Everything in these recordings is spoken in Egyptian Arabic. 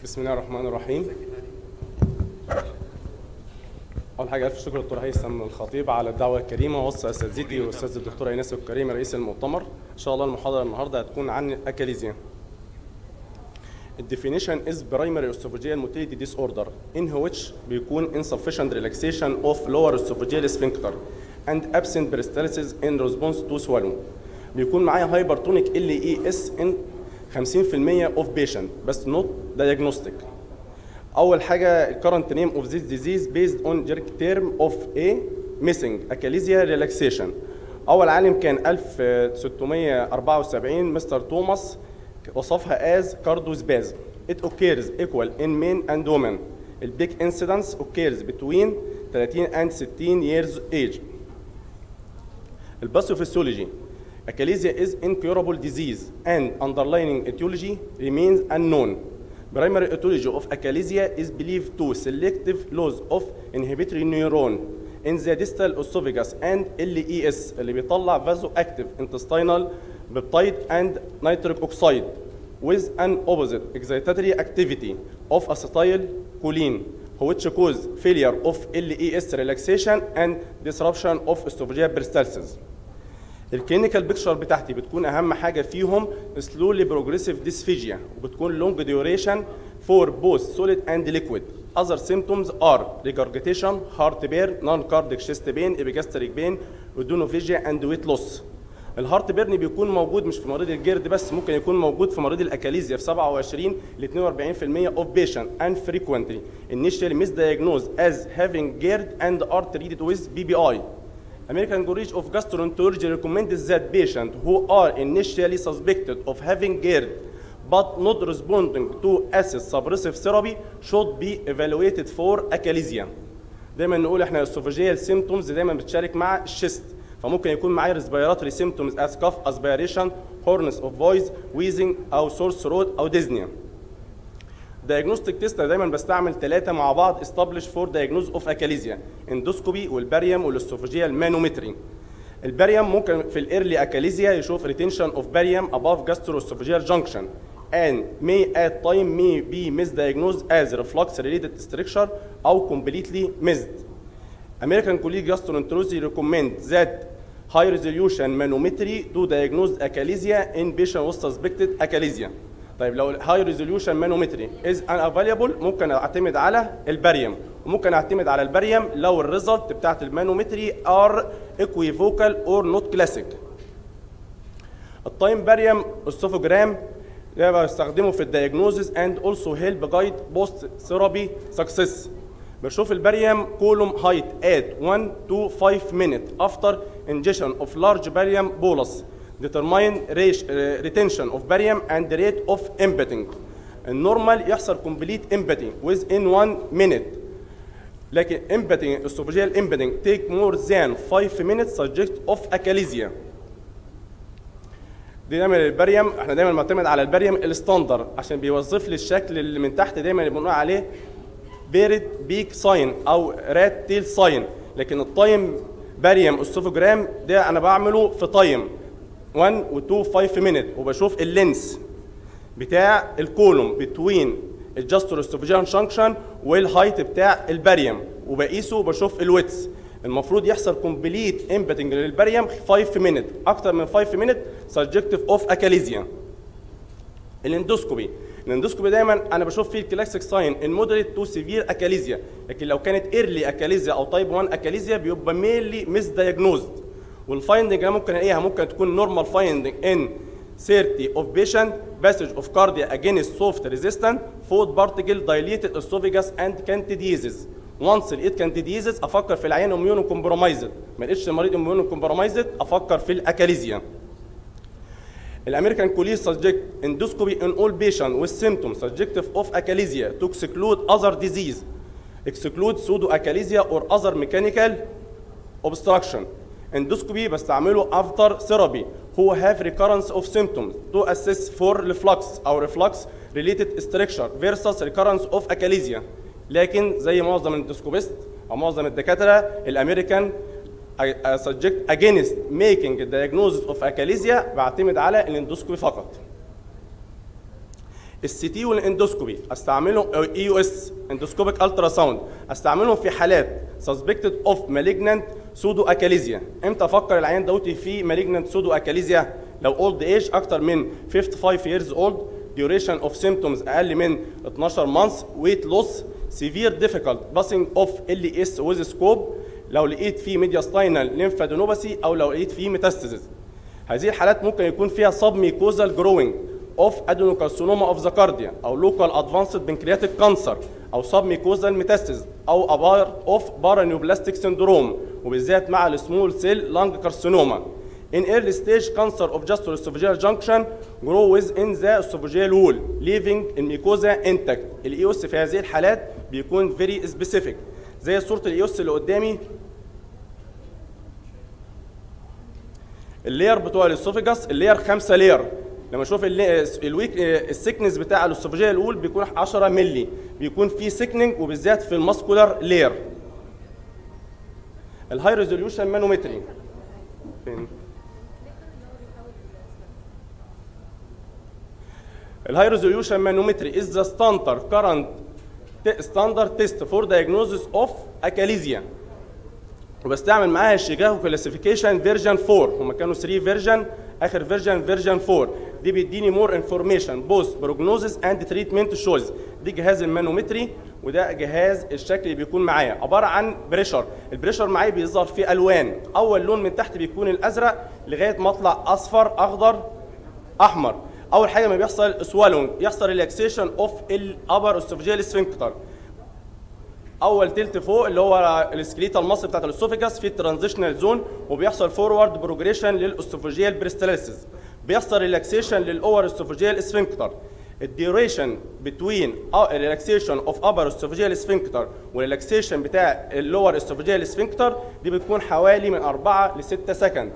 بسم الله الرحمن الرحيم اول حاجه الف شكر دكتور هيثم الخطيب على الدعوه الكريمه ووصى اساتذتي واستاذ الدكتوره ايناس الكريمه رئيس المؤتمر ان شاء الله المحاضره النهارده هتكون عن الاكاليزيا الديفينيشن از برايمري esophageal motility disorder in which بيكون insufficient relaxation of lower esophageal sphincter and absent peristalsis in response to swallow بيكون معايا هايبرتونيك ال اي اس ان 50% of patient بس not diagnostic اول حاجه current name of this disease based on generic term of a missing achalasia relaxation اول عالم كان 1674 مستر توماس وصفها as cardospasm it occurs equal in men and women the big incidence occurs between 30 and 16 years age الباثوفيسيولوجي Achalasia is incurable disease and underlying etiology remains unknown. Primary etiology of achalasia is believed to selective loss of inhibitory neuron in the distal esophagus and LES اللي بيطلع vasoactive intestinal peptide and nitric oxide with an opposite excitatory activity of acetylcholine which cause failure of LES relaxation and disruption of esophageal peristalsis. الكلينيكال بيكتشر بتاعتي بتكون اهم حاجه فيهم سلولي بروجريسيف ديسفيجيا وبتكون لونج ديوريشن فور بوث سوليد اند ليكويد other symptoms are regurgitation heartburn non-cardiac chest pain epigastric pain odonophagia and weight loss الهارت بيرن بيكون موجود مش في مريض الجرد بس ممكن يكون موجود في مريض الاكاليزيا في 27 ل 42% of patient and frequently initially misdiagnosed as having GERD and are treated with BBI American College of Gastroenterology recommends that patients who are initially suspected of having GERD but not responding to acid suppressive therapy should be evaluated for achalasia. دايما نقول احنا الاسوفاجيال سيمتومز دايما بتشارك مع الشيست فممكن يكون معايا ريسبيراتوري سيمتومز از كاف اسبيريشن هورنس اوف فويس ويزنج او سور ثروت او ديزنيا دايجنوستيك تيست انا دايما بستعمل ثلاثه مع بعض استابلش فور دايجنوز اوف اكاليزيا اندوسكوبي والباريوم والاسوفاجيال مانومتري الباريوم ممكن في الايرلي اكاليزيا يشوف ريتنشن اوف باريوم above gastroesophageal junction and may at time may be misdiagnosed as reflux related structure او completely missed American College Gastroenterology recommend that high resolution manometry to diagnose achalasia in patient with suspected achalasia طيب لو الهاي ريزوليوشن مانومتري از ان افيلابل ممكن اعتمد على الباريوم وممكن اعتمد على الباريوم لو الريزلت بتاعت المانومتري ار ايكويفوكال اور نوت كلاسيك التايم باريوم اسوفوجرام ده بستخدمه في الدايجنوزز اند اولسو هيلب جايد بوست ثيرابي سكسس بشوف الباريوم كولوم هايت ات 1 to 5 minute after ingestion of large barium bolus determine retention of barium and the rate of emptying. النورمال يحصل complete emptying within 1 minute. لكن emptying esophageal emptying take more than 5 minutes subject of achalasia. دي دايما الباريوم احنا دايما بنعتمد على الباريوم الستاندر عشان بيوظف لي الشكل اللي من تحت دايما اللي بنقول عليه بيرد بيك ساين او رات تيل ساين لكن التايم باريوم اسوفوجرام ده انا بعمله في تايم 1 و 2 5 مينت وبشوف اللينس بتاع الكولوم بتوين الجاستروستوفيجان شانكشن والهايت بتاع الباريوم وبقيسه وبشوف الويتس المفروض يحصل كومبليت امبتنج للباريوم 5 مينت اكتر من 5 مينت سبجكتيف اوف اكاليزيا الاندوسكوبي الاندوسكوبي دايما انا بشوف فيه الكلاسيك ساين المودريت تو سيفير اكاليزيا لكن لو كانت ايرلي اكاليزيا او تايب 1 اكاليزيا بيبقى مينلي ميس دايجنوزد والفايندنج انا ممكن الاقيها ممكن تكون نورمال فايندنج ان 30 of patient passage of cardia against soft resistant food particle dilated esophagus and candidiasis once لقيت candidiasis افكر في العيان اميونو كومبرومايزد ما لقيتش المريض اميونو كومبرومايزد افكر في الاكاليزيا الامريكان كوليج سبجكت اندوسكوبي ان اول بيشنت with symptoms subjective of achalasia to exclude other disease exclude pseudo achalasia or other mechanical obstruction endoscopy بستعمله after therapy who have recurrence of symptoms to assess for reflux او reflux related structure versus recurrence of achalasia لكن زي معظم الاندوسكوبيست او معظم الدكاتره الامريكان subject against making the diagnosis of achalasia بعتمد على الاندوسكوبي فقط السي تي والاندوسكوبي استعملهم اي يو اس اندوسكوبيك الترا ساوند استعملهم في حالات سسبكتد اوف مالجنانت سودو اكاليزيا امتى افكر العيان دوتي في مالجنانت سودو اكاليزيا لو اولد ايج اكتر من 55 years old duration of symptoms اقل من 12 months weight loss severe difficult passing of LES with scope لو لقيت فيه mediastinal lymphadenopathy او لو لقيت فيه metastasis هذه الحالات ممكن يكون فيها submucosal growing of adenocarcinoma of the cardia او local advanced pancreatic cancer او submucosal metastasis او a part of paraneoplastic syndrome وبالذات مع السمول سيل lung carcinoma in early stage cancer of gastroesophageal junction grow within the esophageal wall leaving الميكوزا intact الايوس في هذه الحالات بيكون very specific زي صورة الايوس اللي قدامي اللاير بتوع الاسوفيجاس اللاير خمسة لاير لما اشوف الويك السكنس بتاع الاسوفاجيه الاول بيكون 10 مللي بيكون في سكننج وبالذات في الماسكولار لاير الهاي ريزوليوشن مانومتري فين الهاي ريزوليوشن مانومتري از ذا ستاندر كرنت ستاندرد تيست فور diagnosis اوف اكاليزيا وبستعمل معاها الشيكاغو كلاسيفيكيشن فيرجن 4 هم كانوا 3 فيرجن اخر فيرجن فيرجن 4 دي بيديني مور انفورميشن بوث بروجنوزس اند تريتمنت شويز دي جهاز المانومتري وده جهاز الشكل اللي بيكون معايا عباره عن بريشر البريشر معايا بيظهر فيه الوان اول لون من تحت بيكون الازرق لغايه ما اطلع اصفر اخضر احمر اول حاجه ما بيحصل سوالونج يحصل ريلاكسيشن اوف الابر اسوفجيال سفنكتر اول تلت فوق اللي هو السكليتال مصر بتاعت الاسوفيجاس في الترانزيشنال زون وبيحصل فورورد بروجريشن للاسوفوجيال بريستاليسيس بيحصل ريلاكسيشن للاور اسوفوجيال سفنكتر الديوريشن بتوين ريلاكسيشن اوف ابر اسوفوجيال سفنكتر والريلاكسيشن بتاع اللور اسوفوجيال سفنكتر دي بتكون حوالي من 4 ل 6 سكند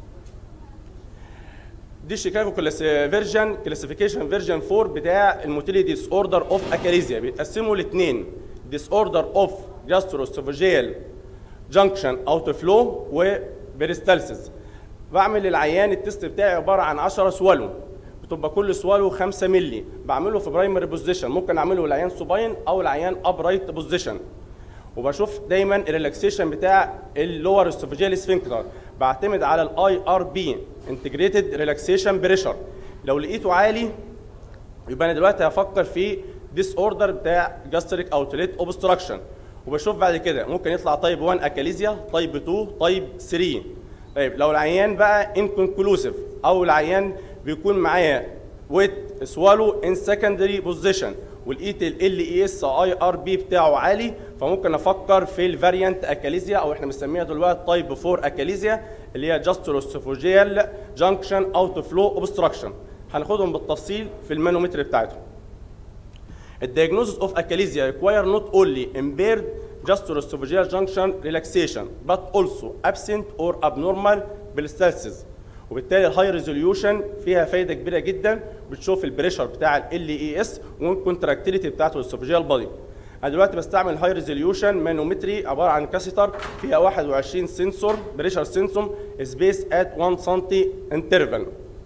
دي شيكاغو كلاس فيرجن كلاسيفيكيشن فيرجن 4 بتاع الموتيلي ديس اوردر اوف اكاليزيا بيتقسموا لاثنين disorder of gastroesophageal junction outflow وبريستالسيس بعمل للعيان التست بتاعي عباره عن 10 سوالو بتبقى كل سوالو 5 مللي بعمله في برايمري بوزيشن ممكن اعمله العيان سوباين او العيان ابرايت بوزيشن وبشوف دايما الريلاكسيشن بتاع اللور اسوفاجيال سفنكتر بعتمد على الاي ار بي انتجريتد ريلاكسيشن بريشر لو لقيته عالي يبقى انا دلوقتي هفكر في ديس اوردر بتاع جاستريك اوتليت اوبستراكشن وبشوف بعد كده ممكن يطلع تايب 1 اكاليزيا تايب 2 تايب 3 طيب لو العيان بقى انكونكلوسيف او العيان بيكون معايا ويت سوالو ان سكندري بوزيشن ولقيت ال اي اس اي ار بي بتاعه عالي فممكن افكر في الفاريانت اكاليزيا او احنا بنسميها دلوقتي تايب 4 اكاليزيا اللي هي جاستروسوفوجيال جانكشن اوت فلو اوبستراكشن هناخدهم بالتفصيل في المانومتر بتاعتهم الديagnosis of achalasia require not only impaired gastroesophageal junction relaxation but also absent or abnormal peristalsis وبالتالي الهاي ريزوليوشن فيها فايده كبيره جدا بتشوف البريشر بتاع ال اي اس والكونتراكتيليتي بتاعته الاسوفاجيال بادي انا دلوقتي بستعمل هاي ريزوليوشن مانومتري عباره عن كاسيتر فيها 21 سنسور بريشر سنسوم سبيس ات 1 سم انترفال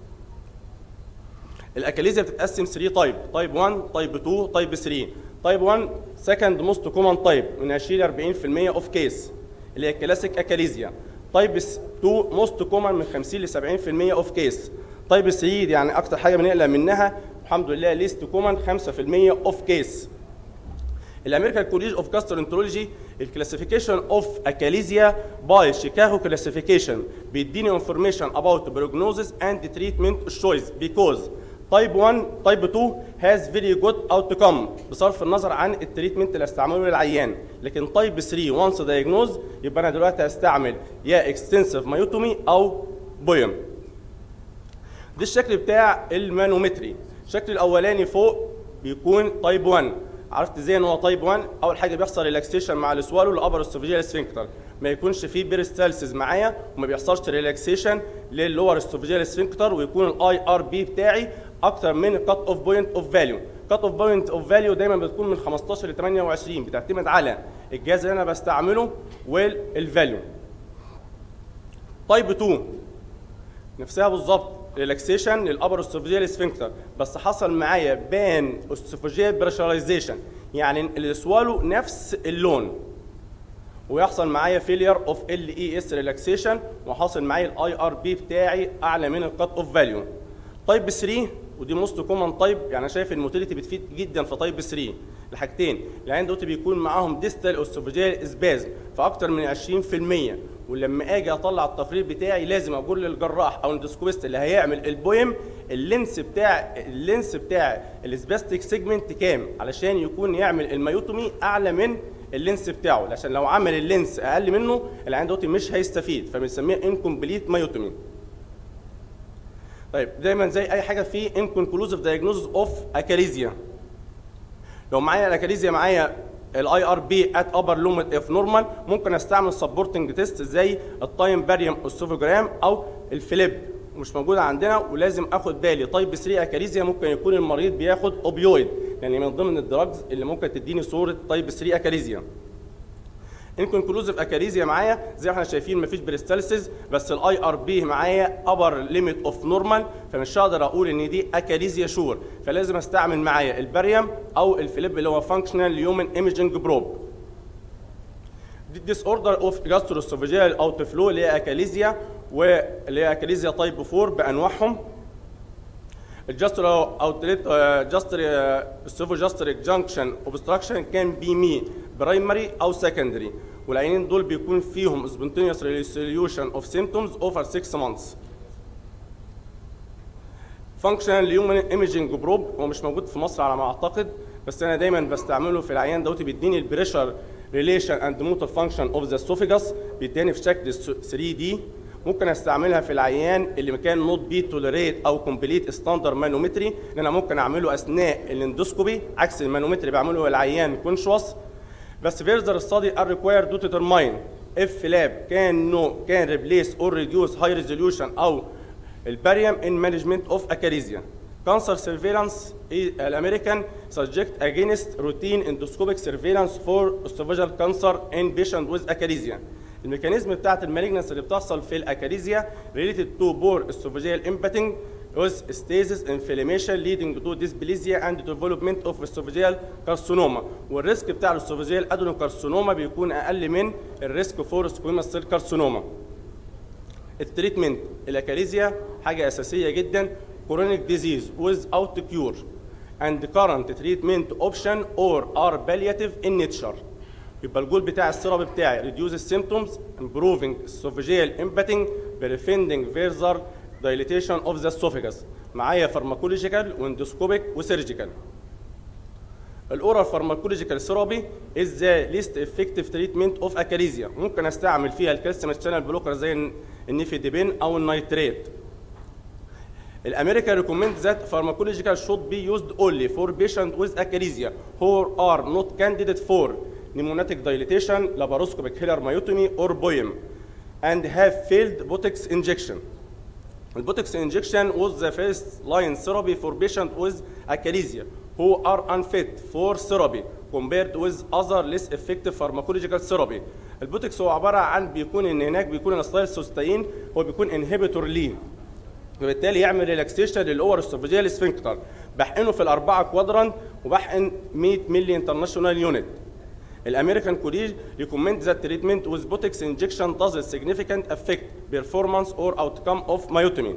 الاكاليزيا بتتقسم 3 تايب تايب 1 تايب 2 تايب 3 تايب 1 سكند موست كومن تايب من 20 ل 40% اوف كيس اللي هي الكلاسيك اكاليزيا تايب 2 موست كومن من 50 ل 70% اوف كيس تايب 3 دي يعني اكتر حاجه بنقلق منها الحمد لله ليست كومن 5% اوف كيس الامريكان كوليج اوف جاسترونترولوجي الكلاسيفيكيشن اوف اكاليزيا باي شيكاغو كلاسيفيكيشن بيديني انفورميشن اباوت بروجنوزس اند تريتمنت تشويس بيكوز تايب 1 تايب 2 هاز فيري جود اوتكم بصرف النظر عن التريتمنت اللي هستعمله للعيان لكن تايب 3 وانس دايجنوز يبقى انا دلوقتي هستعمل يا اكستنسيف مايوتومي او بويم ده الشكل بتاع المانومتري الشكل الاولاني فوق بيكون تايب 1 عرفت ازاي ان هو تايب 1 اول حاجه بيحصل ريلاكسيشن مع السوالو الابر السوفيجيال سفنكتر ما يكونش فيه بيرستالسيس معايا وما بيحصلش ريلاكسيشن للور السوفيجيال سفنكتر ويكون الاي ار بي بتاعي اكتر من كات اوف بوينت اوف فاليو كات اوف بوينت اوف فاليو دايما بتكون من 15 ل 28 بتعتمد على الجهاز اللي انا بستعمله والفاليو تايب 2 نفسها بالظبط ريلاكسيشن للابر اسوفيجيال سفنكتر بس حصل معايا بان اسوفيجيال بريشرايزيشن يعني السوالو نفس اللون ويحصل معايا فيلير اوف ال اي اس ريلاكسيشن وحاصل معايا الاي ار بي بتاعي اعلى من الكات اوف فاليو تايب 3 ودي موست كومن تايب يعني انا شايف الموتيليتي بتفيد جدا في تايب 3 الحاجتين العين دوت بيكون معاهم ديستال اوستوفيجيال اسبازم في اكتر من 20% ولما اجي اطلع التفريط بتاعي لازم اقول للجراح او الاندوسكوبيست اللي هيعمل البويم اللينس بتاع اللينس بتاع السباستيك سيجمنت كام علشان يكون يعمل الميوتومي اعلى من اللينس بتاعه عشان لو عمل اللينس اقل منه العين دوت مش هيستفيد فبنسميها انكمبليت مايوتومي طيب دايما زي اي حاجه في انكونكلوزيف دايجنوزز اوف اكاليزيا لو معايا الاكاليزيا معايا الاي ار بي ات ابر لومت اف نورمال ممكن استعمل سبورتنج تيست زي التايم باريوم اوستوفوجرام او الفليب مش موجوده عندنا ولازم اخد بالي طيب 3 اكاليزيا ممكن يكون المريض بياخد اوبيويد يعني من ضمن الدراجز اللي ممكن تديني صوره طيب 3 اكاليزيا انكونكلوزيف اكاليزيا معايا زي ما احنا شايفين مفيش بريستالسيس بس الاي ار بي معايا ابر ليميت اوف نورمال فمش هقدر اقول ان دي اكاليزيا شور فلازم استعمل معايا الباريوم او الفليب اللي هو فانكشنال هيومن ايمجنج بروب ديس اوردر اوف جاستروسوفيجيال اوت فلو اللي هي اكاليزيا واللي هي اكاليزيا تايب 4 بانواعهم الجاستر اوتليت جاستر اسوفوجاستريك جانكشن اوبستراكشن كان بي مي برايمري او سكندري والعينين دول بيكون فيهم spontaneous resolution of symptoms over 6 months functional human imaging probe هو مش موجود في مصر على ما اعتقد بس انا دايما بستعمله في العيان دوت بيديني البريشر ريليشن اند موتور فانكشن اوف ذا اسوفيجاس بيديني في شكل 3 دي ممكن استعملها في العيان اللي كان نوت بي توليريت او كومبليت ستاندر مانومتري ان انا ممكن اعمله اثناء الاندوسكوبي عكس المانومتري بعمله العيان كونشوس بس further study are required to determine if lab can no can replace or reduce high resolution او الباريوم in management of acarizia. Cancer surveillance الامريكان subject against routine endoscopic surveillance for esophageal cancer in patient with acarizia. الميكانيزم بتاعت المالجنس اللي بتحصل في الاكاريزيا related to poor esophageal impacting with stasis inflammation leading to dysplasia and development of esophageal carcinoma والريسك بتاع الاسوفاجيال ادينوكارسينوما بيكون اقل من الريسك فور سكويموس سيل كارسينوما التريتمنت الاكاريزيا حاجه اساسيه جدا chronic disease without cure and current treatment option or are palliative in nature يبقى الجول بتاع السيراب بتاعي reduce symptoms improving esophageal impacting preventing further dilatation of the esophagus معايا فارماكولوجيكال واندوسكوبيك وسيرجيكال الاورال فارماكولوجيكال ثيرابي از ذا ليست افكتيف تريتمنت اوف اكاريزيا ممكن استعمل فيها الكالسيوم شانل بلوكر زي النيفيديبين او النيتريت الامريكا ريكومند ذات فارماكولوجيكال شود بي يوزد اونلي فور بيشنت ويز اكاريزيا هو ار نوت كانديديت فور pneumonatic dilatation laparoscopic hilar myotomy or BOEM and have failed Botox injection. The Botox injection was the first line therapy for patients with achalasia who are unfit for therapy compared with other less effective pharmacological therapy. البوتوكس هو عباره عن بيكون ان هناك بيكون الستايل سوستين هو بيكون انهبيتور ليه فبالتالي يعمل ريلاكسيشن للاور اسوفيجيال سفنكتر بحقنه في الاربعه كوادرانت وبحقن 100 ملي انترناشونال يونت الامريكان كوليج recommend that treatment with Botox injection does a significant affect performance or outcome of myotomy.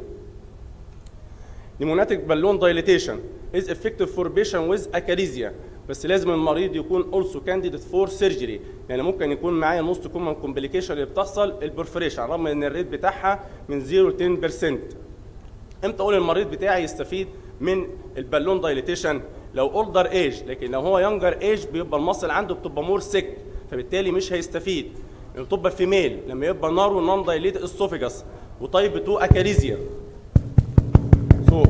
Pneumonatic balloon dilatation is effective for patient with achalasia بس لازم المريض يكون also candidate for surgery يعني ممكن يكون معايا موست كومن كومبليكيشن اللي بتحصل البرفوريشن رغم ان الريت بتاعها من 0 ل 10% امتى اقول المريض بتاعي يستفيد من البالون دايليتيشن لو اولدر ايج لكن لو هو يونجر ايج بيبقى المصل عنده بتبقى مور سيك فبالتالي مش هيستفيد بتبقى فيميل لما يبقى نارو نون دايليت اسوفيجاس وتايب 2 اكاريزيا سو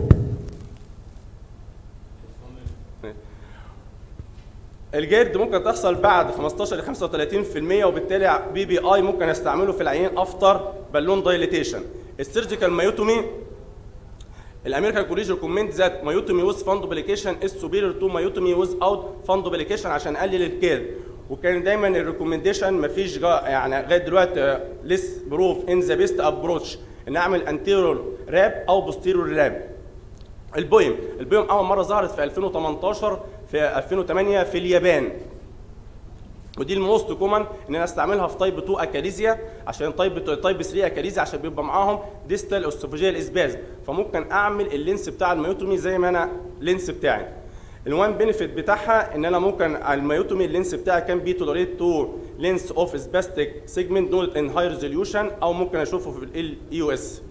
الجلد ممكن تحصل بعد 15 ل 35% وبالتالي بي بي اي ممكن استعمله في العيان افتر بالون دايليتيشن السيرجيكال مايوتومي الامريكان كوليج ريكومند ذات مايوتومي ويز فاندوبليكيشن از سوبيريور تو مايوتومي ويز اوت فاندوبليكيشن عشان اقلل الكير وكان دايما الريكومنديشن مفيش يعني لغايه دلوقتي ليس بروف ان ذا بيست ابروتش ان اعمل انتيرور راب او بوستيرور راب البويم البويم اول مره ظهرت في 2018 في 2008 في اليابان ودي الموست كومن ان انا استعملها في تايب 2 اكاليزيا عشان تايب تايب 3 اكاليزيا عشان بيبقى معاهم ديستال اوستوفوجيال اسباز فممكن اعمل اللينس بتاع الميوتومي زي ما انا اللينس بتاعي الوان بينيفيت بتاعها ان انا ممكن الميوتومي اللينس بتاعي كان بي توليريت تو لينس اوف سباستيك سيجمنت نوت ان هاي ريزوليوشن او ممكن اشوفه في الاي يو اس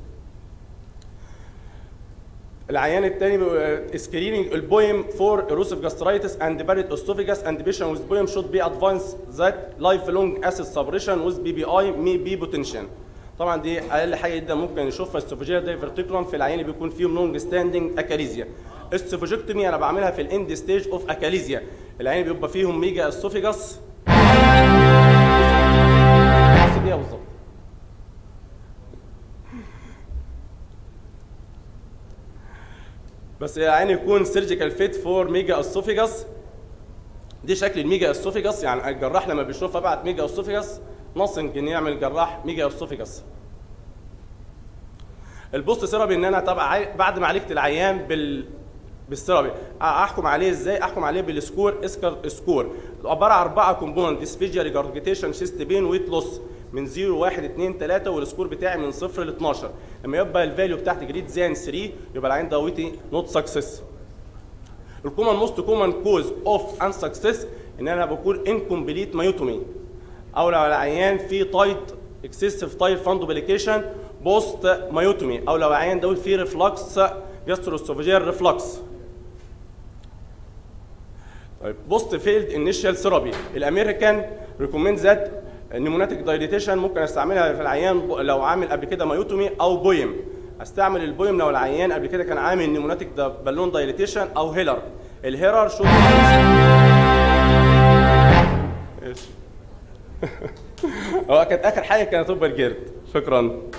العيان الثاني سكريننج البويم فور ايروسيف جاسترايتس اند باريت اوستوفيجاس اند بيشن ويز بويم شود بي ادفانس ذات لايف لونج اسيد سبريشن ويز بي بي اي مي بي بوتنشن طبعا دي اقل حاجه جدا ممكن نشوفها استوفيجيا دايفرتيكولم في العيان اللي بيكون فيهم لونج ستاندنج اكاليزيا السوفوجكتومي انا بعملها في الاند ستيج اوف اكاليزيا العيان بيبقى فيهم ميجا اسوفيجاس بالظبط بس يعني يكون سيرجيكال فيت فور ميجا اسوفيجاس دي شكل الميجا اسوفيجاس يعني الجراح لما بيشوفها بعد ميجا اسوفيجاس نصنج ان يعمل جراح ميجا اسوفيجاس البوست ثيرابي ان انا طبعا بعد ما عالجت العيان بال بالثيرابي احكم عليه ازاي احكم عليه بالسكور اسكر سكور عباره عن اربعه كومبوننت ديسفيجيا ريجارجيتيشن شيست بين ويت لوس من 0 1 2 3 والسكور بتاعي من 0 ل 12 لما يبقى الفاليو بتاعتي جريد زان 3 يبقى العين ده ويتي نوت سكسس الكومن موست كومن كوز اوف ان سكسس ان انا بكون انكمبليت مايوتومي او لو العيان فيه تايت اكسسيف تايت فاندوبليكيشن بوست مايوتومي او لو العيان ده فيه ريفلكس جاستروسوفيجيال ريفلكس طيب بوست فيلد انيشال ثيرابي الامريكان ريكومند ذات النيموناتيك دايليتيشن ممكن استعملها في العيان لو عامل قبل كده مايوتومي او بويم استعمل البويم لو العيان قبل كده كان عامل نيموناتيك بالون دايليتيشن او هيلر الهيرر شو هو كانت اخر حاجه كانت تبقى الجرد شكرا